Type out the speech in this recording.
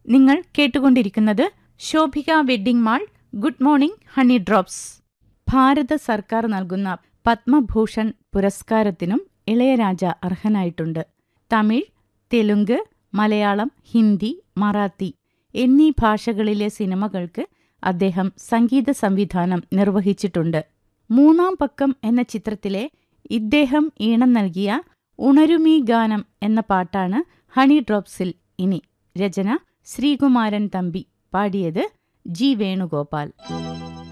നിങ്ങൾ കേട്ടുകൊണ്ടിരിക്കുന്നത് Shobhika wedding mall good morning honey drops ഭാരത സർക്കാർ നൽകുന്ന പത്മഭൂഷൺ പുരസ്കാരത്തിനും ഇളയരാജ അർഹനായിട്ടുണ്ട് തമിഴ് തെലുങ്ക് മലയാളം ഹിന്ദി മറാത്തി എന്നീ ഭാഷകളിലെ സിനിമകൾക്ക് അദ്ദേഹം സംഗീത സംവിധാനം നിർവഹിച്ചിട്ടുണ്ട് മൂന്നാം പക്കം എന്ന ചിത്രത്തിലെ ഇദ്ദേഹം ഈണം നൽകിയ ഉണരുമീ ഗാനം എന്ന പാട്ടാണ് ഹണി ഡ്രോപ്സിൽ ഇനി രചന ശ്രീകുമാരൻ തമ്പി പാടിയത് ജി വേണുഗോപാൽ